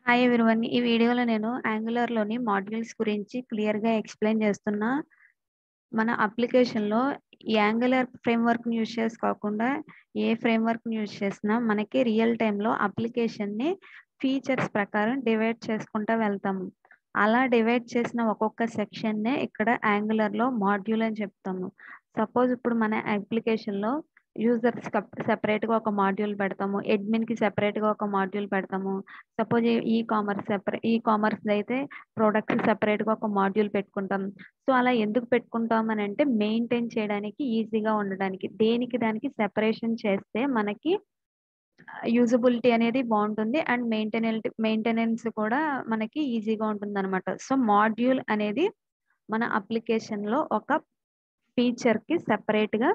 Hi everyone. ఈ వీడియోలో నేను యాంగులర్‌లోని మాడ్యూల్స్ గురించి క్లియర్‌గా ఎక్స్‌ప్లెయిన్ చేస్తున్నా. మన అప్లికేషన్‌లో ఈ యాంగులర్ ఫ్రేమ్‌వర్క్‌ని యూజ్ చేసి కాకుండా ఏ ఫ్రేమ్‌వర్క్‌ని యూజ్ చేసినా మనకి రియల్ టైమ్‌లో అప్లికేషన్‌ని ఫీచర్స్ ప్రకారం డివైడ్ చేసుకుంటా వెళ్తాము. అలా డివైడ్ చేసిన ఒక్కొక్క సెక్షన్‌నే ఇక్కడ యాంగులర్‌లో మాడ్యూల్ అని చెప్తాము. సపోజ్ ఇప్పుడు మన అప్లికేషన్‌లో యూజర్స్ కప్ సెపరేట్‌గా ఒక మాడ్యూల్ పెడతాము. అడ్మిన్‌కి సెపరేట్‌గా ఒక మాడ్యూల్ పెడతాము. సపోజ్ ఈ కామర్స్ సెపరే ఈ కామర్స్‌దైతే ప్రొడక్ట్‌కి సెపరేట్‌గా ఒక మాడ్యూల్ పెట్టుకుంటాం. సో, అలా ఎందుకు పెట్టుకుంటాం అనంటే మెయింటైన్ చేయడానికి ఈజీగా ఉండడానికి. దేనికి దానికి సెపరేషన్ చేస్తే మనకి ఆహ్, యూజబిలిటీ అనేది బావుంటుంది. అండ్ మెయింటెనెల్ట్ మెయింటెనెన్స్ కూడా మనకి ఈజీగా ఉంటుందనమాట. సో, మాడ్యూల్ అనేది మన అప్లికేషన్‌లో ఒక ఫీచర్‌కి సెపరేట్‌గా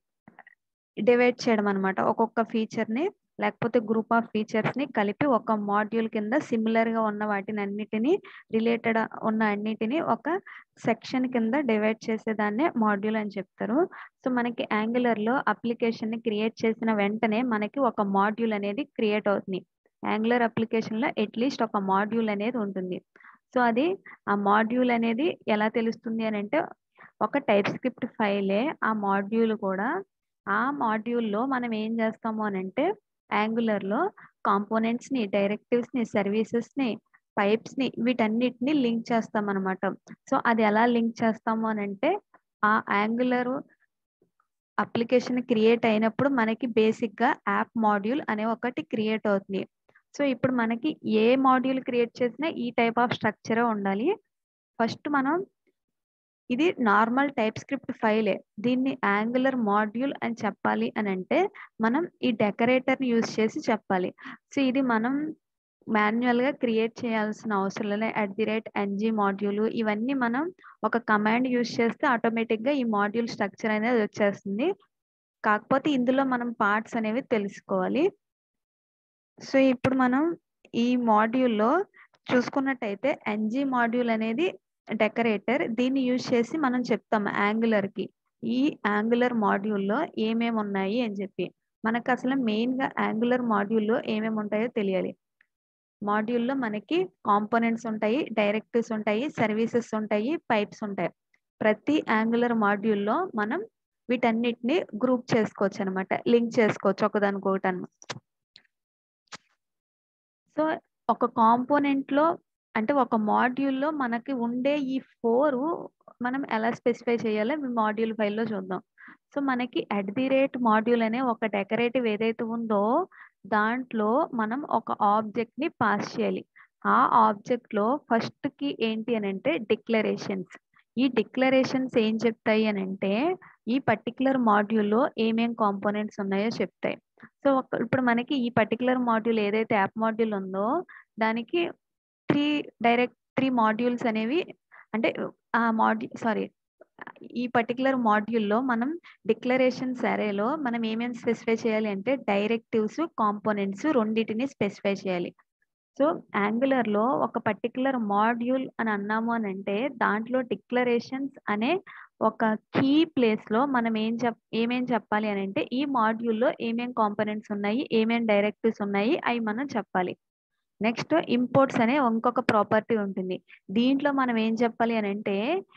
డివైడ్ చేయడం అనమాట. ఒక్కొక్క ఫీచర్‌ని లేకపోతే గ్రూప్ ఆఫ్ ఫీచర్స్‌ని కలిపి ఒక మాడ్యూల్ కింద సిమిలర్‌గా ఉన్న వాటినన్నిటిని రిలేటెడ్ ఉన్న అన్నిటిని ఒక సెక్షన్ కింద డివైడ్ చేసేదాన్నే మాడ్యూల్ అని చెప్తారు. సో, మనకి యాంగులర్‌లో అప్లికేషన్‌ని క్రియేట్ చేసిన వెంటనే మనకి ఒక మాడ్యూల్ అనేది క్రియేట్ అవుతుంది. యాంగులర్ అప్లికేషన్‌లో అట్‌లీస్ట్ ఒక మాడ్యూల్ అనేది ఉంటుంది. సో, అది ఆ మాడ్యూల్ అనేది ఎలా తెలుస్తుంది అనంటే ఒక టైప్ స్క్రిప్ట్ ఫైలే ఆ మాడ్యూల్ కూడా. ఆ మాడ్యూల్‌లో మనం ఏం చేస్తాము అనంటే యాంగులర్‌లో కాంపోనెంట్స్‌ని, డైరెక్టివ్స్‌ని, సర్వీసెస్‌ని, పైప్స్‌ని వీటన్నిటిని లింక్ చేస్తామనమాట. సో, అది ఎలా లింక్ చేస్తాము అనంటే ఆ యాంగులర్ అప్లికేషన్ క్రియేట్ అయినప్పుడు మనకి బేసిక్‌గా యాప్ మాడ్యూల్ అనే ఒకటి క్రియేట్ అవుతుంది. సో, ఇప్పుడు మనకి ఏ మాడ్యూల్ క్రియేట్ చేసినా ఈ టైప్ ఆఫ్ స్ట్రక్చరే ఉండాలి. ఫస్ట్ మనం ఇది నార్మల్ టైప్ స్క్రిప్ట్ ఫైలే. దీన్ని యాంగులర్ మాడ్యూల్ అని చెప్పాలి అనంటే మనం ఈ డెకరేటర్‌ని యూజ్ చేసి చెప్పాలి. సో, ఇది మనం మాన్యుయల్‌గా క్రియేట్ చేయాల్సిన అవసరం లే at the rate NG module ఇవన్నీ మనం ఒక కమాండ్ యూజ్ చేస్తే ఆటోమేటిక్‌గా ఈ మాడ్యూల్ స్ట్రక్చర్ అనేది వచ్చేస్తుంది. కాకపోతే ఇందులో మనం పార్ట్స్ అనేవి తెలుసుకోవాలి. సో, ఇప్పుడు మనం ఈ మాడ్యూల్‌లో చూసుకున్నట్టయితే ఎన్‌జీ మాడ్యూల్ అనేది డెకరేటర్. దీన్ని యూజ్ చేసి మనం చెప్తాం యాంగులర్‌కి. ఈ యాంగులర్ మాడ్యూల్‌లో ఏమేమున్నాయి అని చెప్పి. మనకసలు మెయిన్‌గా యాంగులర్ మాడ్యూల్‌లో ఏమేమి ఉంటాయో తెలియాలి. మాడ్యూల్‌లో మనకి కాంపోనెంట్స్ ఉంటాయి, డైరెక్టివ్స్ ఉంటాయి, సర్వీసెస్ ఉంటాయి, పైప్స్ ఉంటాయి. ప్రతి యాంగులర్ మాడ్యూల్‌లో మనం వీటన్నిటిని గ్రూప్ చేసుకోవచ్చనమాట. లింక్ చేసుకోవచ్చు ఒకదానికొకటని. సో, ఒక కాంపోనెంట్‌లో అంటే ఒక మాడ్యూల్‌లో మనకి ఉండే ఈ 4 మనం ఎలా స్పెసిఫై చేయాలో ఈ మాడ్యూల్ ఫైల్‌లో చూద్దాం. సో, మనకి అట్ ది రేట్ మాడ్యూల్ అనే ఒక డెకరేటివ్ ఏదైతే ఉందో దాంట్లో మనం ఒక ఆబ్జెక్ట్‌ని పాస్ చేయాలి. ఆ ఆబ్జెక్ట్‌లో ఫస్ట్‌కి ఏంటి అనంటే డిక్లరేషన్స్. ఈ డిక్లరేషన్స్ ఏం చెప్తాయి అనంటే ఈ పర్టిక్యులర్ మాడ్యూల్‌లో ఏమేం కాంపోనెంట్స్ ఉన్నాయో చెప్తాయి. సో, ఒక ఇప్పుడు మనకి ఈ పర్టిక్యులర్ మాడ్యూల్ ఏదైతే యాప్ మాడ్యూల్ ఉందో దానికి 3 డైరెక్ట్ 3 మాడ్యూల్స్ అనేవి అంటే ఆ మాడ్యూ సారీ ఈ పర్టిక్యులర్ మాడ్యూల్‌లో మనం డిక్లరేషన్స్ అరేలో మనం ఏమేమి స్పెసిఫై చేయాలి అంటే డైరెక్టివ్స్, కాంపోనెంట్స్ రెండిటిని స్పెసిఫై చేయాలి. సో, యాంగులర్‌లో ఒక పర్టిక్యులర్ మాడ్యూల్ అని అన్నాము అనంటే దాంట్లో డిక్లరేషన్స్ అనే ఒక కీ ప్లేస్‌లో మనం ఏం చెప్ ఏమేం చెప్పాలి అనంటే ఈ మాడ్యూల్‌లో ఏమేం కాంపోనెంట్స్ ఉన్నాయి, ఏమేం డైరెక్టివ్స్ ఉన్నాయి అయి మనం చెప్పాలి. నెక్స్ట్ ఇంపోర్ట్స్ అనే ఇంకొక ప్రాపర్టీ ఉంటుంది. దీంట్లో మనం ఏం చెప్పాలి అనంటే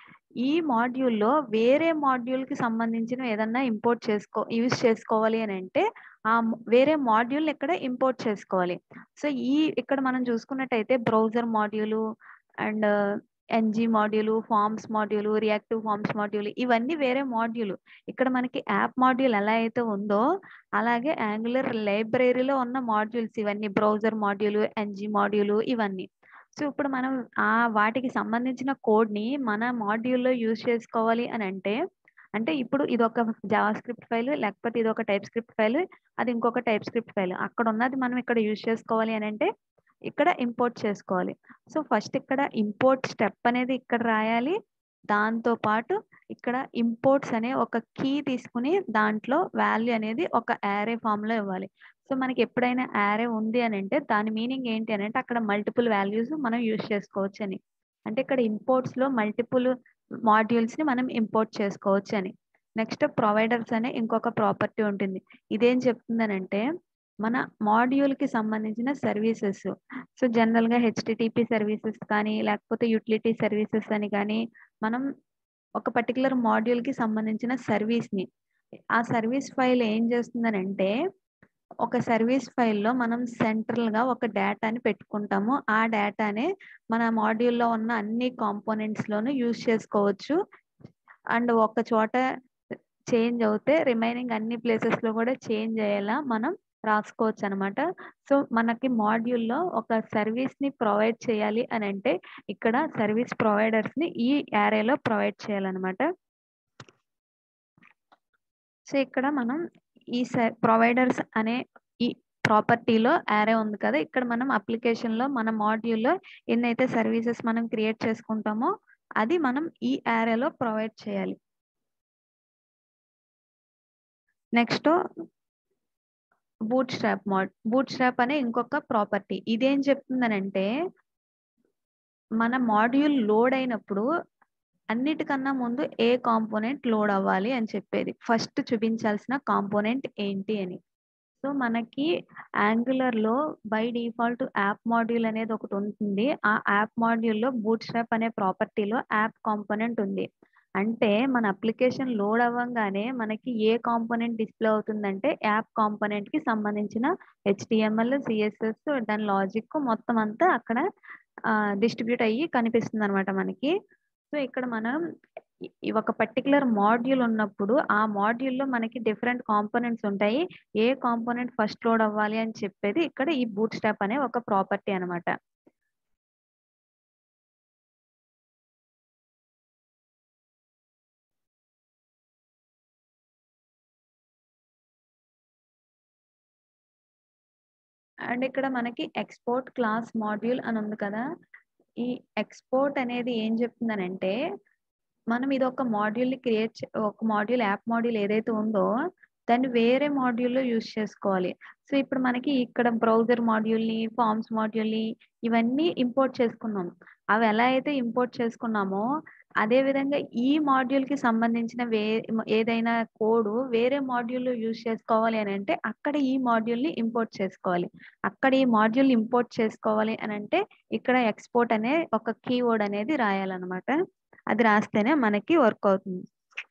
ఈ మాడ్యూల్‌లో వేరే మాడ్యూల్‌కి సంబంధించినవి ఏదన్నా ఇంపోర్ట్ చేసుకో యూజ్ చేసుకోవాలి అనంటే ఆ వేరే మాడ్యూల్‌ని ఇక్కడ ఇంపోర్ట్ చేసుకోవాలి. సో, ఈ ఇక్కడ మనం చూసుకున్నట్టయితే browser module and NG module, forms module, reactive forms module ఇవన్నీ వేరే మాడ్యూల్. ఇక్కడ మనకి యాప్ మాడ్యూల్ ఎలా అయితే ఉందో అలాగే యాంగులర్ లైబ్రరీలో ఉన్న మాడ్యూల్స్ ఇవన్నీ బ్రౌజర్ మాడ్యూల్, ఎన్‌జీ మాడ్యూల్ ఇవన్నీ. సో, ఇప్పుడు మనం ఆ వాటికి సంబంధించిన కోడ్‌ని మన మాడ్యూల్‌లో యూజ్ చేసుకోవాలి అనంటే అంటే ఇప్పుడు ఇదొక జావా స్క్రిప్ట్ ఫైల్ లేకపోతే ఇదొక టైప్ స్క్రిప్ట్ ఫైల్ అది ఇంకొక టైప్ స్క్రిప్ట్ ఫైల్. అక్కడ ఉన్నది మనం ఇక్కడ యూజ్ చేసుకోవాలి అనంటే ఇక్కడ ఇంపోర్ట్ చేసుకోవాలి. సో, ఫస్ట్ ఇక్కడ ఇంపోర్ట్ స్టెప్ అనేది ఇక్కడ రాయాలి. దాంతో పాటు ఇక్కడ ఇంపోర్ట్స్ అనే ఒక కీ తీసుకొని దాంట్లో వాల్యూ అనేది ఒక యారే ఫార్మ్‌లో ఇవ్వాలి. సో, మనకి ఎప్పుడైనా యారే ఉంది అనంటే దాని మీనింగ్ ఏంటి అనంటే అక్కడ మల్టిపుల్ వాల్యూస్ మనం యూజ్ చేసుకోవచ్చని. అంటే ఇక్కడ ఇంపోర్ట్స్‌లో మల్టిపుల్ మాడ్యూల్స్‌ని మనం ఇంపోర్ట్ చేసుకోవచ్చని. నెక్స్ట్ ప్రొవైడర్స్ అనే ఇంకొక ప్రాపర్టీ ఉంటుంది. ఇదేం చెప్తుందనంటే మన మాడ్యూల్ కి సంబంధించిన సర్వీసెస్ సో జనరల్ గా హెచ్టిటిపి సర్వీసెస్ కానీ లేకపోతే యూటిలిటీ సర్వీసెస్ అని కానీ మనం ఒక పర్టికులర్ మాడ్యూల్ కి సంబంధించిన సర్వీస్ ని ఆ సర్వీస్ ఫైల్ ఏం చేస్తుందని అంటే ఒక సర్వీస్ ఫైల్లో మనం సెంట్రల్ గా ఒక డేటాని పెట్టుకుంటాము ఆ డేటానే మన మాడ్యూల్లో ఉన్న అన్ని కాంపోనెంట్స్ లోనూ యూజ్ చేసుకోవచ్చు అండ్ ఒక చోట చేంజ్ అవుతే రిమైనింగ్ అన్ని ప్లేసెస్ లో కూడా చేంజ్ అయ్యేలా మనం రాసుకోవచ్చు అనమాట సో మనకి మాడ్యూల్లో ఒక సర్వీస్ ని ప్రొవైడ్ చేయాలి అని అంటే ఇక్కడ సర్వీస్ ప్రొవైడర్స్ ని ఈ యారేలో ప్రొవైడ్ చేయాలన్నమాట సో ఇక్కడ మనం ఈ ప్రొవైడర్స్ అనే ఈ ప్రాపర్టీలో యారే ఉంది కదా ఇక్కడ మనం అప్లికేషన్ లో మన మాడ్యూల్లో ఎన్నైతే సర్వీసెస్ మనం క్రియేట్ చేసుకుంటామో అది మనం ఈ యారేలో ప్రొవైడ్ చేయాలి next bootstrap mode bootstrap అనే ఇంకొక ప్రాపర్టీ ఇదేం చెప్తుందనంటే మన మాడ్యూల్ లోడ్ అయినప్పుడు అన్నిటికన్నా ముందు ఏ కాంపోనెంట్ లోడ్ అవ్వాలి అని చెప్పేది ఫస్ట్ చూపించాల్సిన కాంపోనెంట్ ఏంటి అని సో మనకి యాంగులర్ లో బై డిఫాల్ట్ యాప్ మాడ్యూల్ అనేది ఒకటి ఉంటుంది ఆ యాప్ మాడ్యూల్లో బూట్ స్ట్రాప్ అనే ప్రాపర్టీలో యాప్ కాంపోనెంట్ ఉంది అంటే మన అప్లికేషన్ లోడ్ అవ్వగానే మనకి ఏ కాంపోనెంట్ డిస్ప్లే అవుతుందంటే యాప్ కాంపోనెంట్ కి సంబంధించిన హెచ్టిఎంఎల్ సిఎస్ఎస్ దాని లాజిక్ మొత్తం అంతా అక్కడ డిస్ట్రిబ్యూట్ అయ్యి కనిపిస్తుంది అనమాట మనకి సో ఇక్కడ మనం ఒక పర్టికులర్ మాడ్యూల్ ఉన్నప్పుడు ఆ మాడ్యూల్లో మనకి డిఫరెంట్ కాంపోనెంట్స్ ఉంటాయి ఏ కాంపోనెంట్ ఫస్ట్ లోడ్ అవ్వాలి అని చెప్పేది ఇక్కడ ఈ బూట్ స్టాప్ అనే ఒక ప్రాపర్టీ అనమాట అండ్ ఇక్కడ మనకి ఎక్స్పోర్ట్ క్లాస్ మాడ్యూల్ అని ఉంది కదా ఈ ఎక్స్పోర్ట్ అనేది ఏం చెప్తుందనంటే మనం ఇది ఒక మాడ్యూల్ని క్రియేట్ ఒక మాడ్యూల్ యాప్ మాడ్యూల్ ఏదైతే ఉందో దాన్ని వేరే మాడ్యూల్లో యూజ్ చేసుకోవాలి సో ఇప్పుడు మనకి ఇక్కడ బ్రౌజర్ మాడ్యూల్ని ఫార్మ్స్ మాడ్యూల్ని ఇవన్నీ ఇంపోర్ట్ చేసుకున్నాం అవి ఎలా అయితే ఇంపోర్ట్ చేసుకున్నామో అదే విధంగా ఈ మాడ్యూల్ కి సంబంధించిన వే ఏదైనా కోడ్ వేరే మాడ్యూల్లో యూజ్ చేసుకోవాలి అని అంటే అక్కడ ఈ మాడ్యూల్ ని ఇంపోర్ట్ చేసుకోవాలి అక్కడ ఈ మాడ్యూల్ ఇంపోర్ట్ చేసుకోవాలి అని అంటే ఇక్కడ ఎక్స్పోర్ట్ అనే ఒక కీవర్డ్ అనేది రాయాలన్నమాట అది రాస్తేనే మనకి వర్క్ అవుతుంది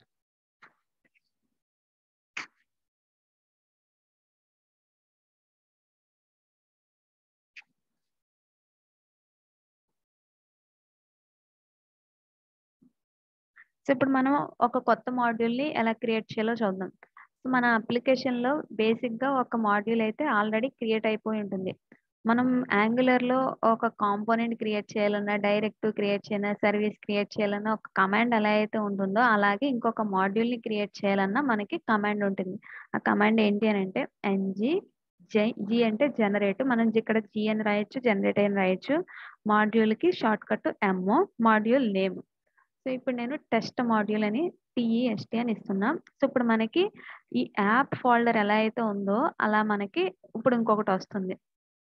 సో ఇప్పుడు మనం ఒక కొత్త మాడ్యూల్ని ఎలా క్రియేట్ చేయాలో చూద్దాం సో మన అప్లికేషన్లో బేసిక్గా ఒక మాడ్యూల్ అయితే ఆల్రెడీ క్రియేట్ అయిపోయి ఉంటుంది మనం యాంగులర్లో ఒక కాంపోనెంట్ క్రియేట్ చేయాలన్నా డైరెక్ట్ క్రియేట్ చేయాలన్నా సర్వీస్ క్రియేట్ చేయాలన్నా ఒక కమాండ్ ఎలా అయితే ఉంటుందో అలాగే ఇంకొక మాడ్యూల్ని క్రియేట్ చేయాలన్నా మనకి కమాండ్ ఉంటుంది ఆ కమాండ్ ఏంటి అని అంటే ఎన్జి జై జి అంటే జనరేట్ మనం ఇక్కడ జి అని రాయొచ్చు జనరేట్ అని రాయొచ్చు మాడ్యూల్కి షార్ట్ కట్ ఎమ్మో మాడ్యూల్ నేమ్ సో ఇప్పుడు నేను టెస్ట్ మాడ్యూల్ అని టిఈఎస్టీ అని ఇస్తున్నా సో ఇప్పుడు మనకి ఈ యాప్ ఫోల్డర్ ఎలా అయితే ఉందో అలా మనకి ఇప్పుడు ఇంకొకటి వస్తుంది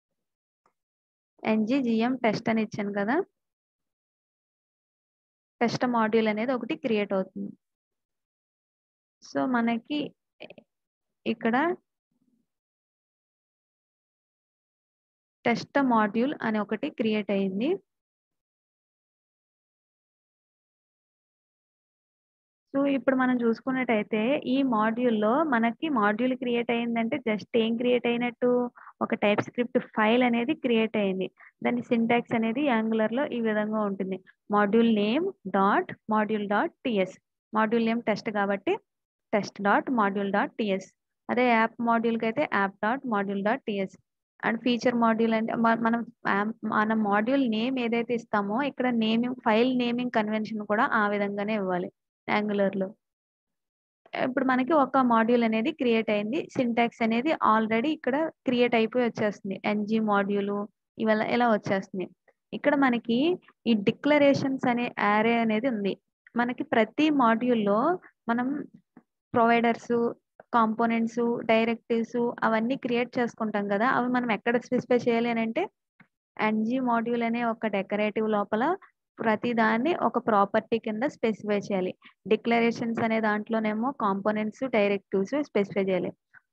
ఎన్జిజిఎం టెస్ట్ అని ఇచ్చాను కదా టెస్ట్ మాడ్యూల్ అనేది ఒకటి క్రియేట్ అవుతుంది సో మనకి ఇక్కడ టెస్ట్ మాడ్యూల్ అని ఒకటి క్రియేట్ అయింది సో ఇప్పుడు మనం చూసుకున్నట్టయితే ఈ మాడ్యూల్లో మనకి మాడ్యూల్ క్రియేట్ అయిందంటే జస్ట్ ఏం క్రియేట్ అయినట్టు ఒక టైప్ స్క్రిప్ట్ ఫైల్ అనేది క్రియేట్ అయింది దాని సింటాక్స్ అనేది యాంగులర్ లో ఈ విధంగా ఉంటుంది module name dot module dot TS module name test కాబట్టి test dot module dot TS అదే యాప్ మాడ్యూల్కి అయితే app dot module dot TS and feature module అంటే మనం మన మాడ్యూల్ నేమ్ ఏదైతే ఇస్తామో ఇక్కడ నేమింగ్ ఫైల్ నేమింగ్ కన్వెన్షన్ కూడా ఆ విధంగానే ఇవ్వాలి యాంగులర్ లో ఇప్పుడు మనకి ఒక మాడ్యూల్ అనేది క్రియేట్ అయింది సింటాక్స్ అనేది ఆల్రెడీ ఇక్కడ క్రియేట్ అయిపోయి వచ్చేస్తుంది ఎన్జి మాడ్యూల్ ఇవల్ల ఇలా వచ్చేస్తుంది ఇక్కడ మనకి ఈ డిక్లరేషన్స్ అనే యారే అనేది ఉంది మనకి ప్రతి మాడ్యూల్లో మనం ప్రొవైడర్స్ కాంపోనెంట్స్ డైరెక్టివ్స్ అవన్నీ క్రియేట్ చేసుకుంటాం కదా అవి మనం ఎక్కడ స్పెసిఫై చేయాలి అని అంటే ఎన్జి మాడ్యూల్ అనే ఒక డెకరేటివ్ లోపల ప్రతి దాన్ని ఒక ప్రాపర్టీ కింద స్పెసిఫై చేయాలి డిక్లరేషన్స్ అనే దాంట్లోనేమో కాంపోనెంట్స్ డైరెక్టివ్స్ స్పెసిఫై చేయాలి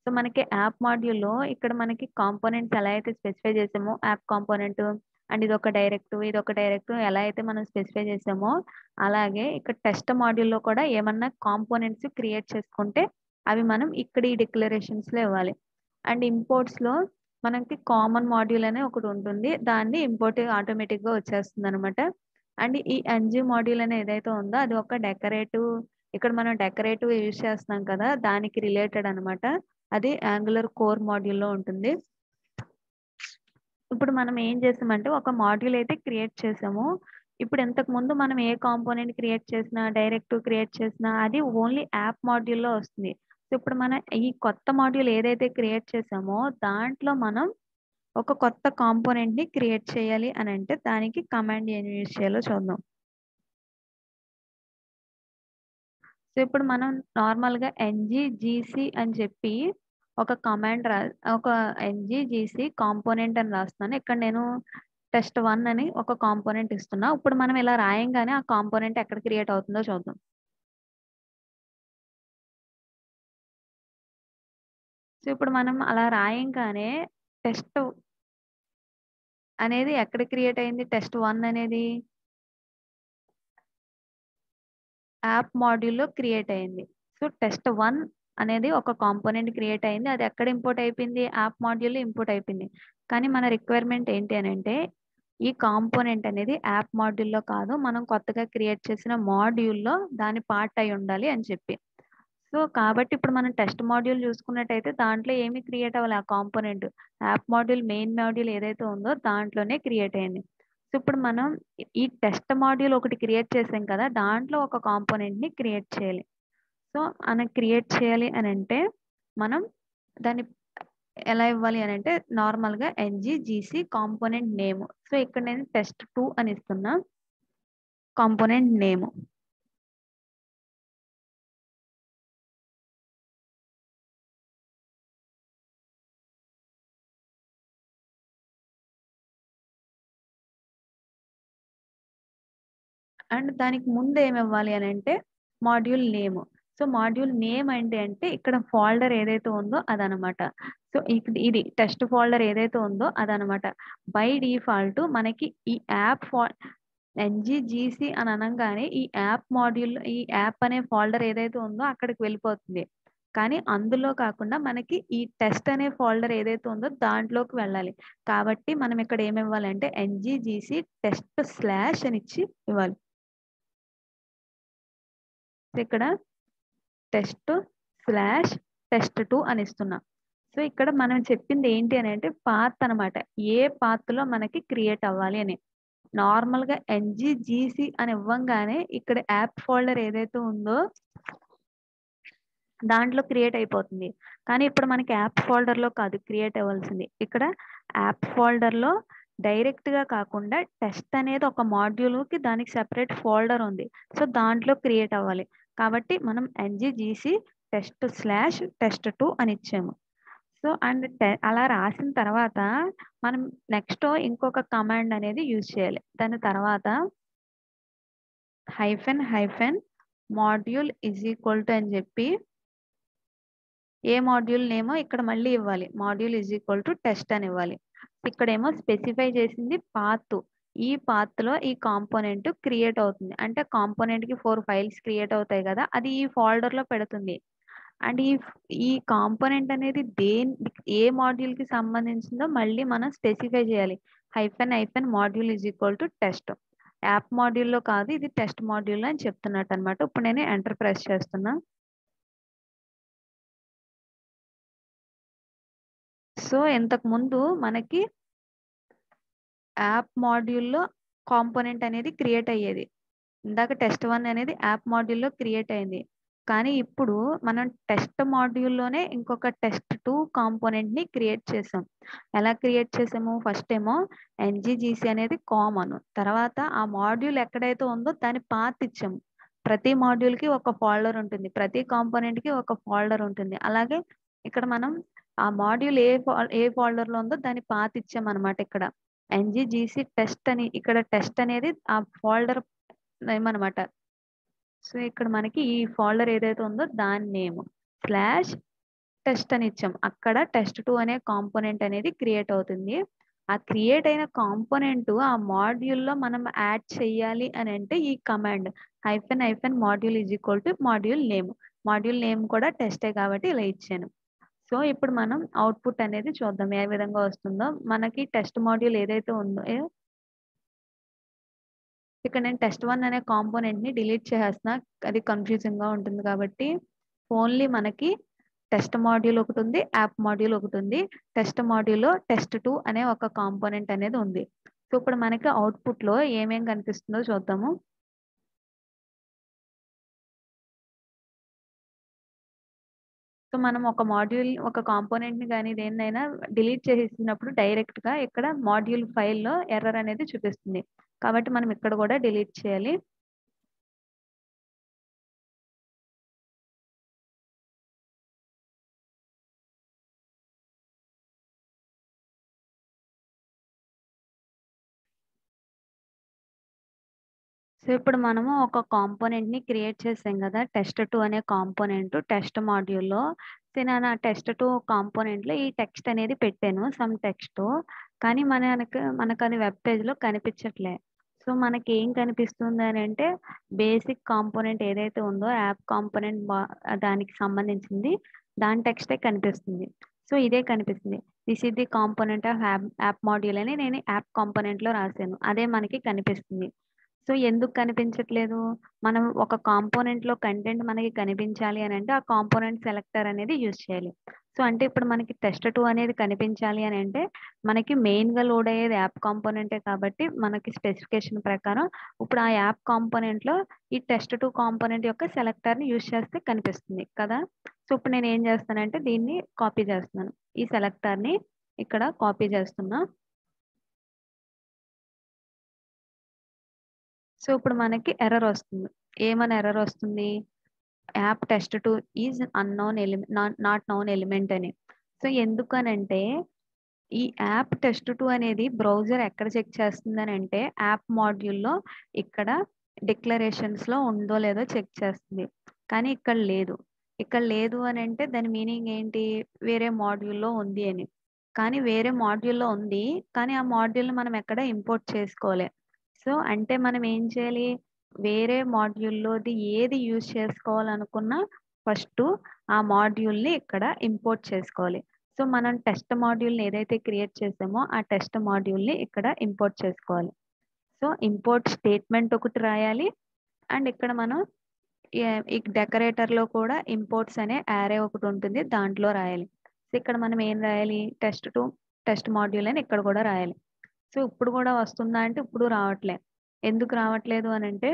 సో మనకి యాప్ మాడ్యూల్లో ఇక్కడ మనకి కాంపోనెంట్స్ ఎలా అయితే స్పెసిఫై చేసామో యాప్ కాంపోనెంట్ అండ్ ఇది ఒక డైరెక్ట్ ఇది ఒక డైరెక్ట్ ఎలా అయితే మనం స్పెసిఫై చేసామో అలాగే ఇక్కడ టెస్ట్ మాడ్యూల్లో కూడా ఏమన్నా కాంపోనెంట్స్ క్రియేట్ చేసుకుంటే అవి మనం ఇక్కడ ఈ డిక్లరేషన్స్ లో ఇవ్వాలి అండ్ ఇంపోర్ట్స్ లో మనకి కామన్ మాడ్యూల్ అనే ఒకటి ఉంటుంది దాన్ని ఇంపోర్ట్ ఆటోమేటిక్ గా వచ్చేస్తుంది అనమాట అండ్ ఈ ఎన్జీ మాడ్యూల్ అనే ఏదైతే ఉందో అది ఒక డెకరేటివ్ ఇక్కడ మనం డెకరేటివ్ యూజ్ చేస్తున్నాం కదా దానికి రిలేటెడ్ అన్నమాట అది యాంగులర్ కోర్ మాడ్యూల్లో ఉంటుంది ఇప్పుడు మనం ఏం చేసామంటే ఒక మాడ్యూల్ అయితే క్రియేట్ చేసాము ఇప్పుడు ఇంతకు ముందు మనం ఏ కాంపోనెంట్ క్రియేట్ చేసినా డైరెక్ట్ క్రియేట్ చేసినా అది ఓన్లీ యాప్ మాడ్యూల్లో వస్తుంది సో ఇప్పుడు మనం ఈ కొత్త మాడ్యూల్ ఏదైతే క్రియేట్ చేసామో దాంట్లో మనం ఒక కొత్త కాంపోనెంట్ ని క్రియేట్ చేయాలి అని అంటే దానికి కమాండ్ ఏం యూజ్ చేయాలో చూద్దాం సో ఇప్పుడు మనం నార్మల్ గా ఎన్జి జీసీ అని చెప్పి ఒక కమాండ్ రా ఒక ఎన్జి జీసీ కాంపోనెంట్ అని రాస్తున్నాను ఇక్కడ నేను టెస్ట్ వన్ అని ఒక కాంపోనెంట్ ఇస్తున్నా ఇప్పుడు మనం ఇలా రాయంగానే ఆ కాంపోనెంట్ ఎక్కడ క్రియేట్ అవుతుందో చూద్దాం సో ఇప్పుడు మనం అలా రాయంగానే టెస్ట్ అనేది ఎక్కడ క్రియేట్ అయింది టెస్ట్ వన్ అనేది యాప్ మాడ్యూల్లో క్రియేట్ అయింది సో టెస్ట్ వన్ అనేది ఒక కాంపోనెంట్ క్రియేట్ అయింది అది ఎక్కడ ఇంపోర్ట్ అయిపోయింది యాప్ మాడ్యూల్లో ఇంపోర్ట్ అయిపోయింది కానీ మన రిక్వైర్మెంట్ ఏంటి అని అంటే ఈ కాంపోనెంట్ అనేది యాప్ మాడ్యూల్లో కాదు మనం కొత్తగా క్రియేట్ చేసిన మాడ్యూల్లో దాని పార్ట్ అయి ఉండాలి అని చెప్పి సో కాబట్టి ఇప్పుడు మనం టెస్ట్ మాడ్యూల్ చూసుకున్నట్టయితే దాంట్లో ఏమి క్రియేట్ అవ్వాలి ఆ component app module main module ఏదైతే ఉందో దాంట్లోనే క్రియేట్ అయింది సో ఇప్పుడు మనం ఈ టెస్ట్ మాడ్యూల్ ఒకటి క్రియేట్ చేసాం కదా దాంట్లో ఒక కాంపోనెంట్ ని క్రియేట్ చేయాలి సో మనం క్రియేట్ చేయాలి అని అంటే మనం దాన్ని ఎలా ఇవ్వాలి అని అంటే నార్మల్ గా NG G C component name so ఇక్కడ నేను టెస్ట్ టూ అని ఇస్తున్నా కాంపోనెంట్ నేమ్ అండ్ దానికి ముందు ఏమి ఇవ్వాలి అని అంటే module name so module name అంటే అంటే ఇక్కడ ఫోల్డర్ ఏదైతే ఉందో అదనమాట సో ఇది టెస్ట్ ఫోల్డర్ ఏదైతే ఉందో అదనమాట బై డిఫాల్ట్ మనకి ఈ యాప్ ఫో ఎన్జిజిసి అని అనగానే ఈ యాప్ మాడ్యూల్ ఈ యాప్ అనే ఫోల్డర్ ఏదైతే ఉందో అక్కడికి వెళ్ళిపోతుంది కానీ అందులో కాకుండా మనకి ఈ టెస్ట్ అనే ఫోల్డర్ ఏదైతే ఉందో దాంట్లోకి వెళ్ళాలి కాబట్టి మనం ఇక్కడ ఏమి ఇవ్వాలంటే ఎన్జిజిసి టెస్ట్ స్లాష్ అని ఇచ్చి ఇవ్వాలి ఇక్కడ టెస్ట్ స్లాష్ టెస్ట్ టూ అని ఇస్తున్నా సో ఇక్కడ మనం చెప్పింది ఏంటి అని అంటే పాత్ అనమాట ఏ పాత్ లో మనకి క్రియేట్ అవ్వాలి అని నార్మల్ గా ఎన్జిజిసి అని ఇవ్వంగానే ఇక్కడ యాప్ ఫోల్డర్ ఏదైతే ఉందో దాంట్లో క్రియేట్ అయిపోతుంది కానీ ఇప్పుడు మనకి యాప్ ఫోల్డర్ లో కాదు క్రియేట్ అవ్వాల్సింది ఇక్కడ యాప్ ఫోల్డర్ లో డైరెక్ట్ గా కాకుండా టెస్ట్ అనేది ఒక మాడ్యూల్ కి దానికి సెపరేట్ ఫోల్డర్ ఉంది సో దాంట్లో క్రియేట్ అవ్వాలి కాబట్టి మనం NG G C test slash test two అని ఇచ్చాము సో అండ్ అలా రాసిన తర్వాత మనం నెక్స్ట్ ఇంకొక కమాండ్ అనేది యూజ్ చేయాలి దాని తర్వాత hyphen hyphen module is equal to అని చెప్పి ఏ మాడ్యూల్ నేమో ఇక్కడ మళ్ళీ ఇవ్వాలి module is equal to test అని ఇవ్వాలి ఇక్కడేమో స్పెసిఫై చేసింది పాత్ ఈ పాత్ లో ఈ కాంపోనెంట్ క్రియేట్ అవుతుంది అంటే కాంపోనెంట్ కి ఫోర్ ఫైల్స్ క్రియేట్ అవుతాయి కదా అది ఈ ఫోల్డర్ లో పెడుతుంది అండ్ ఈ ఈ కాంపోనెంట్ అనేది దేని ఏ మాడ్యూల్ కి సంబంధించిందో మళ్ళీ మనం స్పెసిఫై చేయాలి hyphen hyphen module is equal to test app మాడ్యూల్లో కాదు ఇది టెస్ట్ మాడ్యూల్ అని చెప్తున్నట్టు అనమాట ఇప్పుడు నేను ఎంటర్ ప్రెస్ చేస్తున్నా సో ఇంతకు ముందు మనకి యాప్ మాడ్యూల్లో కాంపోనెంట్ అనేది క్రియేట్ అయ్యేది ఇందాక టెస్ట్ వన్ అనేది యాప్ మాడ్యూల్లో క్రియేట్ అయింది కానీ ఇప్పుడు మనం టెస్ట్ మాడ్యూల్లోనే ఇంకొక టెస్ట్ టూ కాంపోనెంట్ ని క్రియేట్ చేసాం ఎలా క్రియేట్ చేసాము ఫస్ట్ ఏమో ఎన్జిజిసి అనేది కామన్ తర్వాత ఆ మాడ్యూల్ ఎక్కడైతే ఉందో దాని పాత్ ఇచ్చాము ప్రతి మాడ్యూల్ కి ఒక ఫోల్డర్ ఉంటుంది ప్రతి కాంపోనెంట్ కి ఒక ఫోల్డర్ ఉంటుంది అలాగే ఇక్కడ మనం ఆ మాడ్యూల్ ఏ ఏ ఫోల్డర్ లో ఉందో దాని పాత్ ఇచ్చాం అనమాట ఇక్కడ ఎన్జిజిసి టెస్ట్ అని ఇక్కడ టెస్ట్ అనేది ఆ ఫోల్డర్ ఏమనమాట సో ఇక్కడ మనకి ఈ ఫోల్డర్ ఏదైతే ఉందో దాని నేమ్ స్లాష్ టెస్ట్ అని ఇచ్చాం అక్కడ టెస్ట్ టూ అనే కాంపోనెంట్ అనేది క్రియేట్ అవుతుంది ఆ క్రియేట్ అయిన కాంపోనెంట్ ఆ మాడ్యూల్లో మనం యాడ్ చేయాలి అని అంటే ఈ command hyphen hyphen module is equal to module name module name కూడా టెస్టే కాబట్టి ఇలా ఇచ్చాను సో ఇప్పుడు మనం అవుట్పుట్ అనేది చూద్దాం ఏ విధంగా వస్తుందో మనకి టెస్ట్ మాడ్యూల్ ఏదైతే ఉందో ఏ- ఇక్కడ నేను టెస్ట్ వన్ అనే కాంపోనెంట్ ని డిలీట్ చేసేస్తున్నా అది కన్ఫ్యూజింగ్ గా ఉంటుంది కాబట్టి ఓన్లీ మనకి టెస్ట్ మాడ్యూల్ ఒకటి ఉంది యాప్ మాడ్యూల్ ఒకటి ఉంది టెస్ట్ మాడ్యూల్లో టెస్ట్ టూ అనే ఒక కాంపోనెంట్ అనేది ఉంది సో ఇప్పుడు మనకి అవుట్పుట్ లో ఏమేం కనిపిస్తుందో చూద్దాము సో మనం ఒక మాడ్యూల్ ఒక కాంపోనెంట్ ని కానీ దేన్నైనా డిలీట్ చేసేసినప్పుడు డైరెక్ట్ గా ఇక్కడ మాడ్యూల్ ఫైల్లో ఎర్రర్ అనేది చూపిస్తుంది కాబట్టి మనం ఇక్కడ కూడా డిలీట్ చేయాలి సో ఇప్పుడు మనము ఒక కాంపోనెంట్ ని క్రియేట్ చేసాం కదా టెస్ట్ టూ అనే కాంపోనెంట్ టెస్ట్ మాడ్యూల్లో సో నేను ఆ టెస్ట్ టూ కాంపోనెంట్ లో ఈ టెక్స్ట్ అనేది పెట్టాను సమ్ టెక్స్ట్ కానీ మనకి మనకు అది వెబ్ పేజ్ లో కనిపించట్లే సో మనకి ఏం కనిపిస్తుంది అని అంటే బేసిక్ కాంపోనెంట్ ఏదైతే ఉందో యాప్ కాంపోనెంట్ దానికి సంబంధించింది దాని టెక్స్టే కనిపిస్తుంది సో ఇదే కనిపిస్తుంది this is the component of app app module అని నేను యాప్ కాంపోనెంట్ లో రాశాను అదే మనకి కనిపిస్తుంది సో ఎందుకు కనిపించట్లేదు మనం ఒక కాంపోనెంట్ లో కంటెంట్ మనకి కనిపించాలి అని అంటే ఆ కాంపోనెంట్ సెలెక్టర్ అనేది యూజ్ చేయాలి సో అంటే ఇప్పుడు మనకి టెస్ట్ టూ అనేది కనిపించాలి అని అంటే మనకి మెయిన్ గా లోడ్ అయ్యేది యాప్ కాంపోనెంటే కాబట్టి మనకి స్పెసిఫికేషన్ ప్రకారం ఇప్పుడు ఆ యాప్ కాంపోనెంట్ లో ఈ టెస్ట్ టూ కాంపోనెంట్ యొక్క సెలెక్టర్ ని యూజ్ చేస్తే కనిపిస్తుంది కదా సో ఇప్పుడు నేను ఏం చేస్తానంటే దీన్ని కాపీ చేస్తున్నాను ఈ సెలెక్టర్ ని ఇక్కడ కాపీ చేస్తున్నా సో ఇప్పుడు మనకి ఎర్రర్ వస్తుంది ఏమని ఎర్రర్ వస్తుంది app test two is unknown element not known element అని సో ఎందుకనంటే ఈ యాప్ టెస్ట్ టు అనేది బ్రౌజర్ ఎక్కడ చెక్ చేస్తుంది అని అంటే యాప్ మాడ్యూల్లో ఇక్కడ డిక్లరేషన్స్ లో ఉందో లేదో చెక్ చేస్తుంది కానీ ఇక్కడ లేదు ఇక్కడ లేదు అని అంటే దాని మీనింగ్ ఏంటి వేరే మాడ్యూల్లో ఉంది అని కానీ వేరే మాడ్యూల్లో ఉంది కానీ ఆ మాడ్యూల్ మనం ఎక్కడ ఇంపోర్ట్ చేసుకోవాలి సో అంటే మనం ఏం చేయాలి వేరే మాడ్యూల్లోది ఏది యూజ్ చేసుకోవాలనుకున్నా ఫస్ట్ ఆ మాడ్యూల్ని ఇక్కడ ఇంపోర్ట్ చేసుకోవాలి సో మనం టెస్ట్ మాడ్యూల్ని ఏదైతే క్రియేట్ చేసామో ఆ టెస్ట్ మాడ్యూల్ని ఇక్కడ ఇంపోర్ట్ చేసుకోవాలి సో ఇంపోర్ట్ స్టేట్మెంట్ ఒకటి రాయాలి అండ్ ఇక్కడ మనం ఈ డెకరేటర్లో కూడా ఇంపోర్ట్స్ అనే యారే ఒకటి ఉంటుంది దాంట్లో రాయాలి సో ఇక్కడ మనం ఏం రాయాలి టెస్ట్ టు టెస్ట్ మాడ్యూల్ అని ఇక్కడ కూడా రాయాలి సో ఇప్పుడు కూడా వస్తుందా అంటే ఇప్పుడు రావట్లే ఎందుకు రావట్లేదు అని అంటే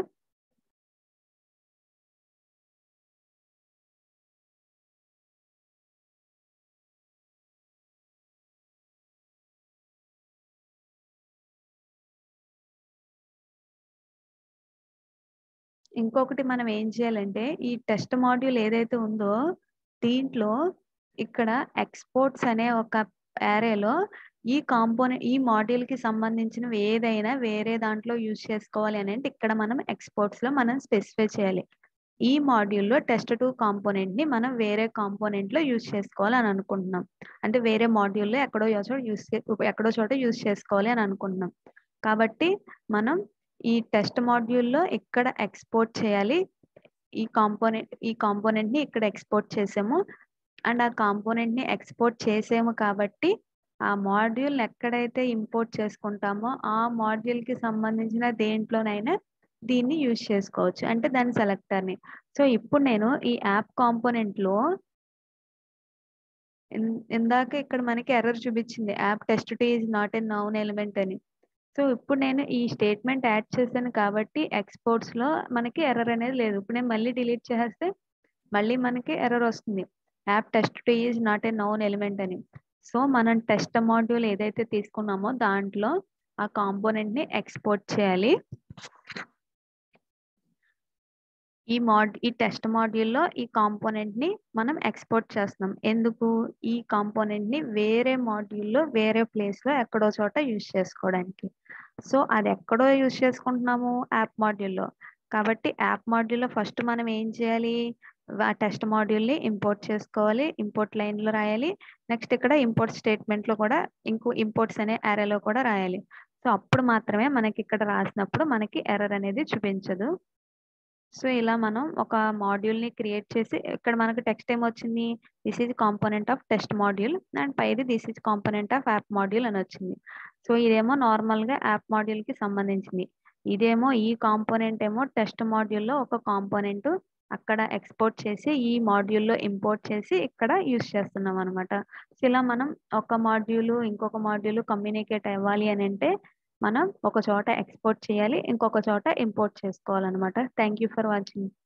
ఇంకొకటి మనం ఏం చేయాలంటే ఈ టెస్ట్ మాడ్యూల్ ఏదైతే ఉందో దీంట్లో ఇక్కడ ఎక్స్పోర్ట్స్ అనే ఒక యారేలో ఈ కాంపోనెంట్ ఈ మాడ్యూల్ కి సంబంధించినవి ఏదైనా వేరే దాంట్లో యూజ్ చేసుకోవాలి అని అంటే ఇక్కడ మనం ఎక్స్పోర్ట్స్ లో మనం స్పెసిఫై చేయాలి ఈ మాడ్యూల్లో టెస్ట్ టూ కాంపోనెంట్ ని మనం వేరే కాంపోనెంట్ లో యూజ్ చేసుకోవాలి అని అనుకుంటున్నాం అంటే వేరే మాడ్యూల్లో ఎక్కడో చోట యూజ్ ఎక్కడో చోట యూజ్ చేసుకోవాలి అని అనుకుంటున్నాం కాబట్టి మనం ఈ టెస్ట్ మాడ్యూల్లో ఇక్కడ ఎక్స్పోర్ట్ చేయాలి ఈ కాంపోనెంట్ ఈ కాంపోనెంట్ ని ఇక్కడ ఎక్స్పోర్ట్ చేసాము అండ్ ఆ కాంపోనెంట్ ని ఎక్స్పోర్ట్ చేసాము కాబట్టి ఆ మాడ్యూల్ ఎక్కడైతే ఇంపోర్ట్ చేసుకుంటామో ఆ మాడ్యూల్ కి సంబంధించిన దేంట్లోనైనా దీన్ని యూజ్ చేసుకోవచ్చు అంటే దాని సెలెక్టర్ ని సో ఇప్పుడు నేను ఈ యాప్ కాంపోనెంట్ లో ఇందాక ఇక్కడ మనకి ఎర్రర్ చూపించింది app test two is not a known element అని సో ఇప్పుడు నేను ఈ స్టేట్మెంట్ యాడ్ చేశాను కాబట్టి ఎక్స్పోర్ట్స్ లో మనకి ఎర్రర్ అనేది లేదు ఇప్పుడు నేను మళ్ళీ డిలీట్ చేస్తే మళ్ళీ మనకి ఎర్రర్ వస్తుంది app test two is not a known element అని సో మనం టెస్ట్ మాడ్యూల్ ఏదైతే తీసుకున్నామో దాంట్లో ఆ కాంపోనెంట్ ని ఎక్స్పోర్ట్ చేయాలి ఈ మాడ్ ఈ టెస్ట్ మాడ్యూల్లో ఈ కాంపోనెంట్ ని మనం ఎక్స్పోర్ట్ చేస్తున్నాం ఎందుకు ఈ కాంపోనెంట్ ని వేరే మాడ్యూల్లో వేరే ప్లేస్ లో ఎక్కడో చోట యూజ్ చేసుకోవడానికి సో అది ఎక్కడో యూజ్ చేసుకుంటున్నాము యాప్ మాడ్యూల్లో కాబట్టి యాప్ మాడ్యూల్లో ఫస్ట్ మనం ఏం చేయాలి ఆ టెస్ట్ మాడ్యూల్ని ఇంపోర్ట్ చేసుకోవాలి ఇంపోర్ట్ లైన్లో రాయాలి నెక్స్ట్ ఇక్కడ ఇంపోర్ట్ స్టేట్మెంట్లో కూడా ఇంకో ఇంపోర్ట్స్ అనే అరేలో కూడా రాయాలి సో అప్పుడు మాత్రమే మనకి ఇక్కడ రాసినప్పుడు మనకి ఎర్రర్ అనేది చూపించదు సో ఇలా మనం ఒక మాడ్యూల్ని క్రియేట్ చేసి ఇక్కడ మనకు టెక్స్ట్ ఏమొచ్చింది this is component of test module and పైది this is component of app module అని వచ్చింది సో ఇదేమో నార్మల్గా యాప్ మాడ్యూల్కి సంబంధించింది ఇదేమో ఈ కాంపోనెంట్ ఏమో టెస్ట్ మాడ్యూల్లో ఒక కాంపోనెంట్ అక్కడ ఎక్స్పోర్ట్ చేసి ఈ మాడ్యూల్లో ఇంపోర్ట్ చేసి ఇక్కడ యూస్ చేస్తున్నాం అనమాట సో ఇలా మనం ఒక మాడ్యూల్ ఇంకొక మాడ్యూల్ కమ్యూనికేట్ అవ్వాలి అని అంటే మనం ఒక చోట ఎక్స్పోర్ట్ చేయాలి ఇంకొక చోట ఇంపోర్ట్ చేసుకోవాలన్నమాట థ్యాంక్ యూ ఫర్ వాచింగ్